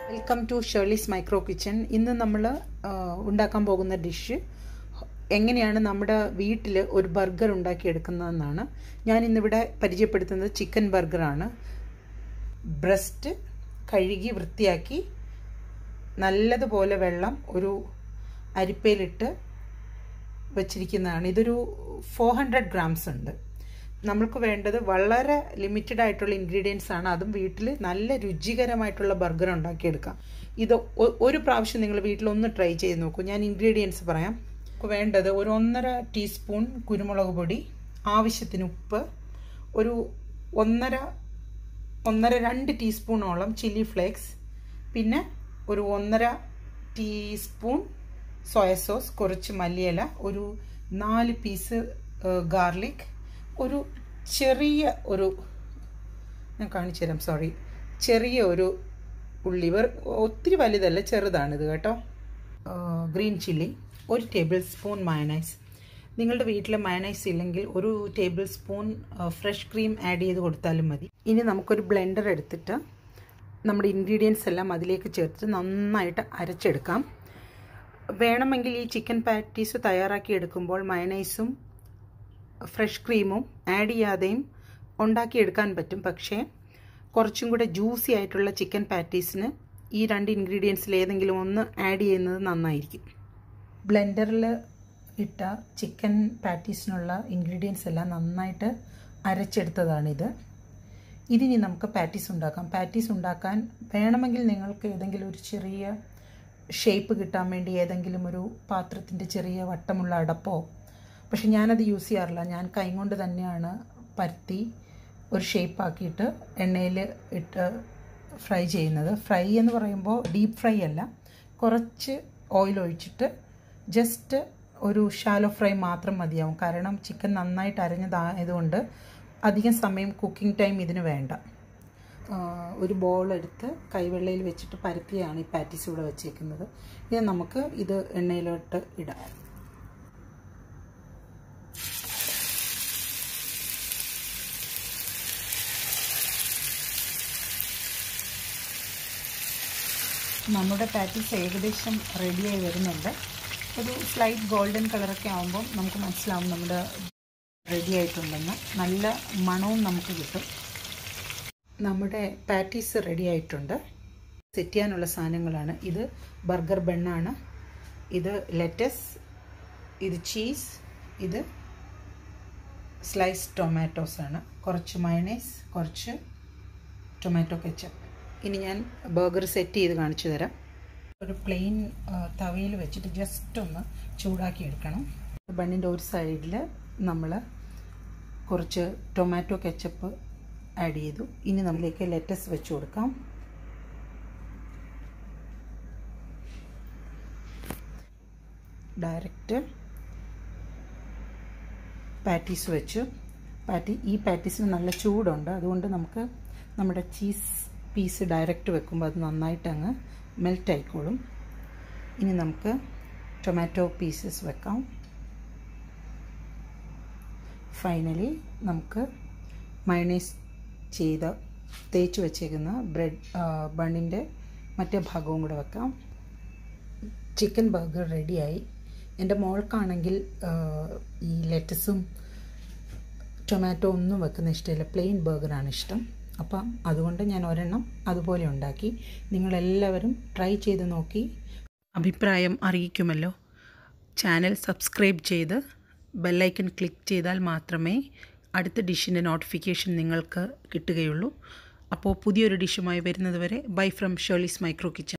welcome to Shirley's micro kitchen ഇന്ന് നമ്മൾ ഉണ്ടാക്കാൻ പോകുന്ന ഡിഷ് എങ്ങനെയാണ് നമ്മുടെ വീട്ടിൽ ഒരു ബർഗർ ഉണ്ടാക്കിയെടുക്കുന്നതെന്നാണ് ഞാൻ ഇന്നിവിടെ പരിചയപ്പെടുത്തുന്നത് ചിക്കൻ ബർഗറാണ് ബ്രസ്റ്റ് കഴുകി വൃത്തിയാക്കി നല്ലതുപോലെ വെള്ളം ഒരു അരിപ്പയിലിട്ട് വച്ചിരിക്കുന്നതാണ് ഇതൊരു ഫോർ ഹൺഡ്രഡ് ഗ്രാംസ് ഉണ്ട് നമ്മൾക്ക് വേണ്ടത് വളരെ ലിമിറ്റഡ് ആയിട്ടുള്ള ഇൻഗ്രീഡിയൻസ് ആണ് അതും വീട്ടിൽ നല്ല രുചികരമായിട്ടുള്ള ബർഗർ ഉണ്ടാക്കിയെടുക്കാം ഇത് ഒരു പ്രാവശ്യം നിങ്ങൾ വീട്ടിലൊന്ന് ട്രൈ ചെയ്ത് നോക്കൂ ഞാൻ ഇൻഗ്രീഡിയൻസ് പറയാം വേണ്ടത് ഒരു ഒന്നര ടീസ്പൂൺ കുരുമുളക് പൊടി ആവശ്യത്തിന് ഉപ്പ് ഒരു ഒന്നര ഒന്നര രണ്ട് ടീസ്പൂണോളം ചില്ലി ഫ്ലേക്സ് പിന്നെ ഒരു ഒന്നര ടീസ്പൂൺ സോയ സോസ് കുറച്ച് മല്ലിയില ഒരു നാല് പീസ് ഗാർലിക് ഒരു ചെറിയ ഒരു ഞാൻ കാണിച്ചു തരാം സോറി ചെറിയ ഒരു ഉള്ളി ഒത്തിരി വലുതല്ല ചെറുതാണിത് കേട്ടോ ഗ്രീൻ ചില്ലി ഒരു ടേബിൾ സ്പൂൺ മയനൈസ് നിങ്ങളുടെ വീട്ടിൽ മയനൈസ് ഇല്ലെങ്കിൽ ഒരു table spoon fresh cream add ചെയ്ത് കൊടുത്താലും മതി ഇനി നമുക്കൊരു ബ്ലെൻഡർ എടുത്തിട്ട് നമ്മുടെ ഇൻഗ്രീഡിയൻസ് എല്ലാം അതിലേക്ക് ചേർത്ത് നന്നായിട്ട് അരച്ചെടുക്കാം വേണമെങ്കിൽ ഈ ചിക്കൻ പാറ്റീസ് തയ്യാറാക്കി എടുക്കുമ്പോൾ മയനൈസും ഫ്രഷ് ക്രീമും ആഡ് ചെയ്യാതെയും ഉണ്ടാക്കിയെടുക്കാൻ പറ്റും പക്ഷേ കുറച്ചും കൂടെ ജ്യൂസി ആയിട്ടുള്ള ചിക്കൻ പാറ്റീസിന് ഈ രണ്ട് ഇൻഗ്രീഡിയൻസിൽ ഏതെങ്കിലും ഒന്ന് ആഡ് ചെയ്യുന്നത് നന്നായിരിക്കും ബ്ലെൻഡറിൽ ഇട്ട ചിക്കൻ പാറ്റീസിനുള്ള ഇൻഗ്രീഡിയൻസ് എല്ലാം നന്നായിട്ട് അരച്ചെടുത്തതാണിത് ഇതിനി നമുക്ക് പാറ്റീസ് ഉണ്ടാക്കാം പാറ്റീസ് ഉണ്ടാക്കാൻ വേണമെങ്കിൽ നിങ്ങൾക്ക് ഏതെങ്കിലും ഒരു ചെറിയ ഷേപ്പ് കിട്ടാൻ വേണ്ടി ഏതെങ്കിലും ഒരു പാത്രത്തിൻ്റെ ചെറിയ വട്ടമുള്ള അടപ്പോ പക്ഷെ ഞാനത് യൂസ് ചെയ്യാറില്ല ഞാൻ കൈ കൊണ്ട് തന്നെയാണ് പരത്തി ഒരു ഷേപ്പ് ആക്കിയിട്ട് എണ്ണയിൽ ഇട്ട് ഫ്രൈ ചെയ്യുന്നത് ഫ്രൈ എന്ന് പറയുമ്പോൾ ഡീപ്പ് ഫ്രൈ അല്ല കുറച്ച് ഓയിൽ ഒഴിച്ചിട്ട് ജസ്റ്റ് ഒരു ഷാലോ ഫ്രൈ മാത്രം മതിയാവും കാരണം ചിക്കൻ നന്നായിട്ട് അരഞ്ഞതായതുകൊണ്ട് അധികം സമയം കുക്കിംഗ് ടൈം ഇതിന് വേണ്ട ഒരു ബോൾ എടുത്ത് കൈവെള്ളയിൽ വെച്ചിട്ട് പരത്തിയാണ് ഈ പാറ്റീസ് ഇവിടെ വെച്ചേക്കുന്നത് ഇത് നമുക്ക് ഇത് എണ്ണയിലോട്ട് ഇടാം നമ്മുടെ പാറ്റീസ് ഏകദേശം റെഡിയായി വരുന്നുണ്ട് ഒരു സ്ലൈറ്റ് ഗോൾഡൻ കളറൊക്കെ ആകുമ്പോൾ നമുക്ക് മനസ്സിലാവും നമ്മുടെ റെഡി ആയിട്ടുണ്ടെന്ന് നല്ല മണവും നമുക്ക് കിട്ടും നമ്മുടെ പാറ്റീസ് റെഡി ആയിട്ടുണ്ട് സെറ്റ് ചെയ്യാനുള്ള സാധനങ്ങളാണ് ഇത് ബർഗർ ബണ്ണാണ് ഇത് ലെറ്റസ് ഇത് ചീസ് ഇത് സ്ലൈസ് ടൊമാറ്റോസ് ആണ് കുറച്ച് മയണൈസ് കുറച്ച് ടൊമാറ്റോ കെച്ചപ്പ് ഇനി ഞാൻ ബർഗർ സെറ്റ് ചെയ്ത് കാണിച്ചു തരാം ഒരു പ്ലെയിൻ തവയിൽ വെച്ചിട്ട് ജസ്റ്റ് ഒന്ന് ചൂടാക്കി എടുക്കണം ബണ്ണിൻ്റെ ഒരു സൈഡിൽ നമ്മൾ കുറച്ച് ടൊമാറ്റോ കെച്ചപ്പ് ആഡ് ചെയ്തു ഇനി നമ്മളിലേക്ക് ലെറ്റസ് വെച്ച് കൊടുക്കാം ഡയറക്റ്റ് പാറ്റീസ് വെച്ചു പാറ്റി ഈ പാറ്റീസിന് നല്ല ചൂടുണ്ട് അതുകൊണ്ട് നമുക്ക് നമ്മുടെ ചീസ് പീസ് ഡയറക്റ്റ് വെക്കുമ്പോൾ അത് നന്നായിട്ട് അങ്ങ് മെൽറ്റ് ആയിക്കോളും ഇനി നമുക്ക് ടൊമാറ്റോ പീസസ് വെക്കാം ഫൈനലി നമുക്ക് മയണൈസ് ചെയ്ത തേച്ച് വെച്ചേക്കുന്ന ബ്രെഡ് ബണ്ണിൻ്റെ മറ്റേ ഭാഗവും കൂടെ വെക്കാം ചിക്കൻ ബർഗർ റെഡിയായി എൻ്റെ മോൾക്കാണെങ്കിൽ ഈ ലെറ്റസും ടൊമാറ്റോ ഒന്നും വെക്കുന്ന ഇഷ്ടമില്ല പ്ലെയിൻ ബർഗറാണ് ഇഷ്ടം അപ്പം അതുകൊണ്ട് ഞാൻ ഒരെണ്ണം അതുപോലെ ഉണ്ടാക്കി നിങ്ങളെല്ലാവരും ട്രൈ ചെയ്ത് നോക്കി അഭിപ്രായം അറിയിക്കുമല്ലോ ചാനൽ സബ്സ്ക്രൈബ് ചെയ്ത് ബെല്ലൈക്കൺ ക്ലിക്ക് ചെയ്താൽ മാത്രമേ അടുത്ത ഡിഷിൻ്റെ നോട്ടിഫിക്കേഷൻ നിങ്ങൾക്ക് കിട്ടുകയുള്ളൂ അപ്പോൾ പുതിയൊരു ഡിഷുമായി വരുന്നത് വരെ bye from Shirley's micro kitchen